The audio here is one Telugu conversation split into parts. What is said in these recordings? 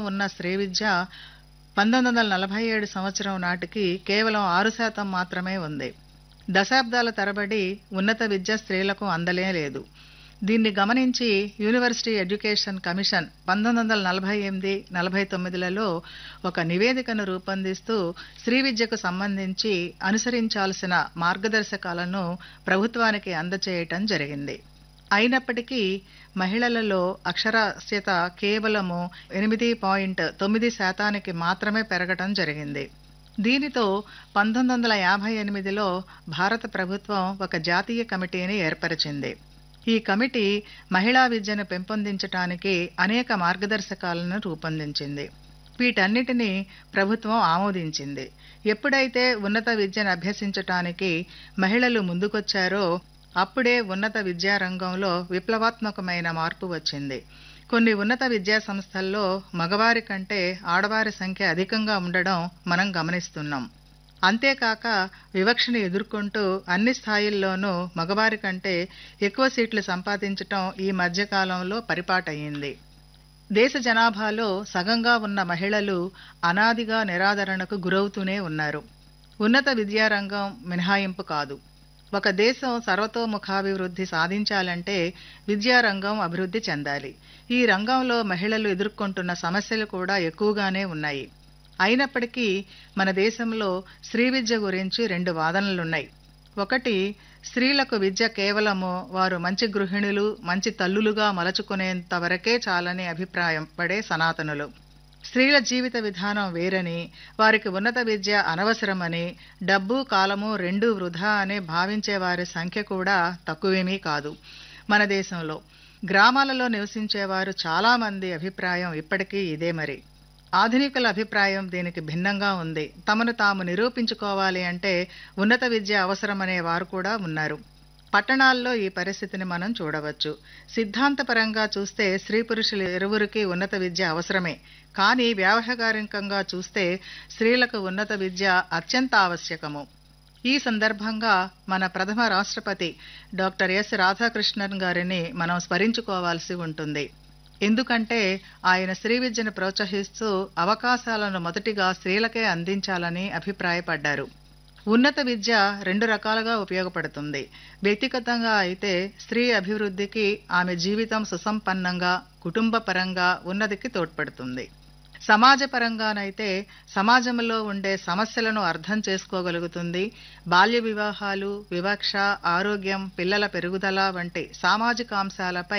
ఉన్న స్త్రీ విద్య పంతొమ్మిది వందల నలభై ఏడు సంవత్సరం నాటికి కేవలం ఆరు శాతం మాత్రమే ఉంది దశాబ్దాల తరబడి ఉన్నత విద్య స్త్రీలకు అందలే లేదు దీన్ని గమనించి యూనివర్సిటీ ఎడ్యుకేషన్ కమిషన్ పంతొమ్మిది వందల నలభై ఎనిమిది నలభై తొమ్మిదిలలో ఒక నివేదికను రూపొందిస్తూ స్త్రీ విద్యకు సంబంధించి అనుసరించాల్సిన మార్గదర్శకాలను ప్రభుత్వానికి అందచేయటం జరిగింది అయినప్పటికీ మహిళలలో అక్షరాస్యత కేవలము ఎనిమిది పాయింట్ తొమ్మిది శాతానికి మాత్రమే పెరగటం జరిగింది దీనితో పంతొమ్మిది వందల యాభై ఎనిమిదిలో భారత ప్రభుత్వం ఒక జాతీయ కమిటీని ఏర్పరిచింది ఈ కమిటీ మహిళా విద్యను పెంపొందించటానికి అనేక మార్గదర్శకాలను రూపొందించింది వీటన్నిటినీ ప్రభుత్వం ఆమోదించింది ఎప్పుడైతే ఉన్నత విద్యను అభ్యసించటానికి మహిళలు ముందుకొచ్చారో అప్పుడే ఉన్నత విద్యారంగంలో విప్లవాత్మకమైన మార్పు వచ్చింది కొన్ని ఉన్నత విద్యా సంస్థల్లో మగవారి కంటే ఆడవారి సంఖ్య అధికంగా ఉండడం మనం గమనిస్తున్నాం అంతేకాక వివక్షను ఎదుర్కొంటూ అన్ని స్థాయిల్లోనూ మగవారి కంటే ఎక్కువ సీట్లు సంపాదించటం ఈ మధ్యకాలంలో పరిపాటయ్యింది దేశ జనాభాలో సగంగా ఉన్న మహిళలు అనాదిగా నిరాదరణకు గురవుతూనే ఉన్నారు ఉన్నత విద్యారంగం మినహాయింపు కాదు ఒక దేశం సర్వతోముఖాభివృద్ధి సాధించాలంటే విద్యారంగం అభివృద్ధి చెందాలి ఈ రంగంలో మహిళలు ఎదుర్కొంటున్న సమస్యలు కూడా ఎక్కువగానే ఉన్నాయి అయినప్పటికీ మన దేశంలో స్త్రీ విద్య గురించి రెండు వాదనలున్నాయి ఒకటి స్త్రీలకు విద్య కేవలము వారు మంచి గృహిణులు మంచి తల్లులుగా మలచుకునేంత వరకే చాలని అభిప్రాయం పడే సనాతనులు స్త్రీల జీవిత విధానం వేరని వారికి ఉన్నత విద్య అనవసరమని డబ్బు కాలము రెండూ వృధా అని భావించే వారి సంఖ్య కూడా తక్కువేమీ కాదు మన దేశంలో గ్రామాలలో నివసించేవారు చాలా మంది అభిప్రాయం ఇప్పటికీ ఇదే మరి ఆధునికుల అభిప్రాయం దీనికి భిన్నంగా ఉంది తమను తాము నిరూపించుకోవాలి అంటే ఉన్నత విద్య అవసరమనే వారు కూడా ఉన్నారు పట్టణాల్లో ఈ పరిస్థితిని మనం చూడవచ్చు సిద్ధాంతపరంగా చూస్తే స్త్రీ పురుషులు ఇరువురికి ఉన్నత విద్య అవసరమే కానీ వ్యావహారికంగా చూస్తే స్త్రీలకు ఉన్నత విద్య అత్యంత ఆవశ్యకము ఈ సందర్భంగా మన ప్రథమ రాష్ట్రపతి డాక్టర్ ఎస్ రాధాకృష్ణన్ గారిని మనం స్మరించుకోవాల్సి ఉంటుంది ఎందుకంటే ఆయన స్త్రీ విద్యను ప్రోత్సహిస్తూ అవకాశాలను మొదటిగా స్త్రీలకే అందించాలని అభిప్రాయపడ్డారు ఉన్నత విద్య రెండు రకాలుగా ఉపయోగపడుతుంది వ్యక్తిగతంగా అయితే స్త్రీ అభివృద్ధికి ఆమె జీవితం సుసంపన్నంగా కుటుంబ పరంగా ఉన్నతికి తోడ్పడుతుంది సమాజపరంగానైతే సమాజంలో ఉండే సమస్యలను అర్థం చేసుకోగలుగుతుంది బాల్య వివాహాలు వివక్ష ఆరోగ్యం పిల్లల పెరుగుదల వంటి సామాజిక అంశాలపై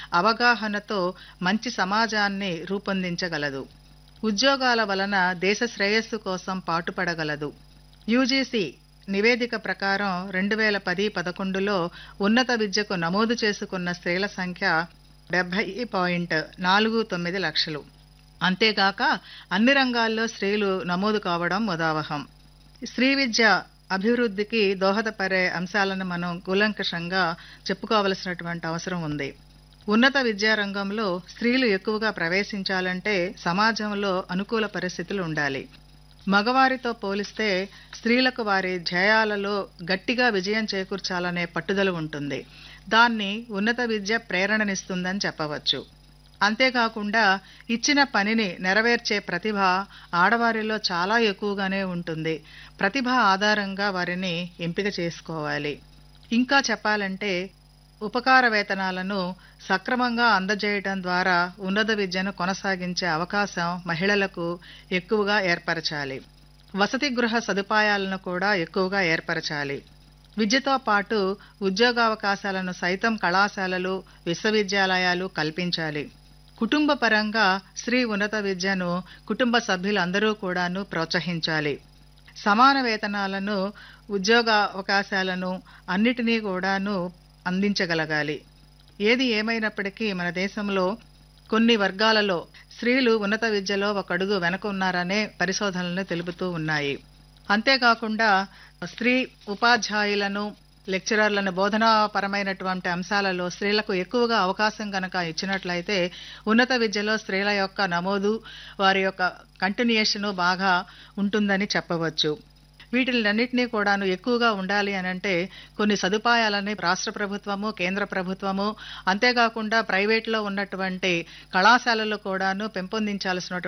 అవగాహనతో మంచి సమాజాన్ని రూపొందించగలదు ఉద్యోగాల వలన దేశ శ్రేయస్సు కోసం పాటుపడగలదు యూజీసీ నివేదిక ప్రకారం రెండు వేల పది పదకొండులో ఉన్నత విద్యకు నమోదు చేసుకున్న స్త్రీల సంఖ్య డెబ్బై పాయింట్ నాలుగు తొమ్మిది లక్షలు అంతేగాక అన్ని రంగాల్లో స్త్రీలు నమోదు కావడం ముదావహం స్త్రీ విద్య అభివృద్ధికి దోహదపడే అంశాలను మనం కూలంకషంగా చెప్పుకోవలసినటువంటి అవసరం ఉంది ఉన్నత విద్యారంగంలో స్త్రీలు ఎక్కువగా ప్రవేశించాలంటే సమాజంలో అనుకూల పరిస్థితులు ఉండాలి మగవారితో పోలిస్తే స్త్రీలకు వారి ధ్యేయాలలో గట్టిగా విజయం చేకూర్చాలనే పట్టుదల ఉంటుంది దాన్ని ఉన్నత విద్య ప్రేరణనిస్తుందని చెప్పవచ్చు అంతేకాకుండా ఇచ్చిన పనిని నెరవేర్చే ప్రతిభ ఆడవారిలో చాలా ఎక్కువగానే ఉంటుంది ప్రతిభ ఆధారంగా వారిని ఎంపిక చేసుకోవాలి ఇంకా చెప్పాలంటే ఉపకార వేతనాలను సక్రమంగా అందజేయటం ద్వారా ఉన్నత విద్యను కొనసాగించే అవకాశం మహిళలకు ఎక్కువగా ఏర్పరచాలి వసతి గృహ సదుపాయాలను కూడా ఎక్కువగా ఏర్పరచాలి విద్యతో పాటు ఉద్యోగావకాశాలను సైతం కళాశాలలు విశ్వవిద్యాలయాలు కల్పించాలి కుటుంబ పరంగా స్త్రీ ఉన్నత విద్యను కుటుంబ సభ్యులందరూ కూడాను ప్రోత్సహించాలి సమాన వేతనాలను ఉద్యోగ అవకాశాలను అన్నిటినీ కూడాను అందించగలగాలి ఏది ఏమైనప్పటికీ మన దేశంలో కొన్ని వర్గాలలో స్త్రీలు ఉన్నత విద్యలో ఒక అడుగు వెనక ఉన్నారనే పరిశోధనలు తెలుపుతూ ఉన్నాయి అంతేకాకుండా స్త్రీ ఉపాధ్యాయులను లెక్చరర్లను బోధనాపరమైనటువంటి అంశాలలో స్త్రీలకు ఎక్కువగా అవకాశం కనుక ఇచ్చినట్లయితే ఉన్నత విద్యలో స్త్రీల యొక్క నమోదు వారి యొక్క కంటిన్యూషను బాగా ఉంటుందని చెప్పవచ్చు వీటిలన్నింటినీ కూడాను ఎక్కువగా ఉండాలి అని అంటే కొన్ని సదుపాయాలని రాష్ట్ర ప్రభుత్వము కేంద్ర ప్రభుత్వము అంతేకాకుండా ప్రైవేట్లో ఉన్నటువంటి కళాశాలలు కూడాను పెంపొందించాల్సిన